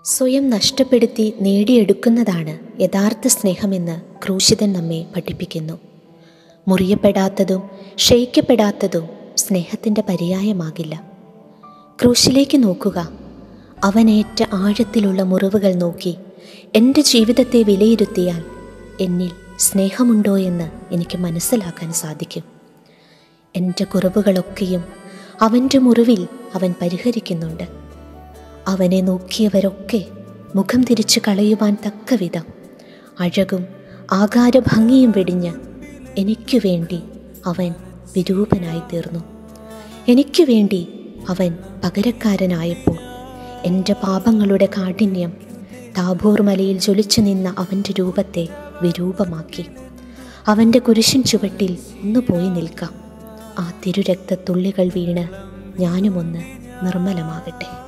സ്വയം നഷ്ടപ്പെടുത്തി നേടിയെടുക്കുന്നതാണ് യഥാർത്ഥ സ്നേഹമെന്ന് ക്രൂശിതൻ നമ്മെ പഠിപ്പിക്കുന്നു മുറിയപ്പെടാത്തതും ക്ഷയിക്കപ്പെടാത്തതും സ്നേഹത്തിൻ്റെ പര്യായമാകില്ല ക്രൂശിലേക്ക് നോക്കുക അവനേറ്റ ആഴത്തിലുള്ള മുറിവുകൾ നോക്കി എൻ്റെ ജീവിതത്തെ വിലയിരുത്തിയാൽ എന്നിൽ സ്നേഹമുണ്ടോ എന്ന് എനിക്ക് മനസ്സിലാക്കാൻ സാധിക്കും എൻ്റെ കുറവുകളൊക്കെയും അവൻ്റെ മുറിവിൽ അവൻ പരിഹരിക്കുന്നുണ്ട് അവനെ നോക്കിയവരൊക്കെ മുഖം തിരിച്ചു കളയുവാൻ തക്ക വിധം അഴകും ആകാരഭംഗിയും വെടിഞ്ഞ് എനിക്കു വേണ്ടി അവൻ വിരൂപനായി തീർന്നു എനിക്കു വേണ്ടി അവൻ പകരക്കാരനായപ്പോൾ എൻ്റെ പാപങ്ങളുടെ കാഠിന്യം താബോർ മലയിൽ ജ്വലിച്ചു നിന്ന അവൻ്റെ രൂപത്തെ വിരൂപമാക്കി അവൻ്റെ കുരിശിൻ ചുവട്ടിൽ ഒന്ന് പോയി നിൽക്കാം ആ തിരുരക്തത്തുള്ളികൾ വീണ് ഞാനുമൊന്ന് നിർമ്മലമാകട്ടെ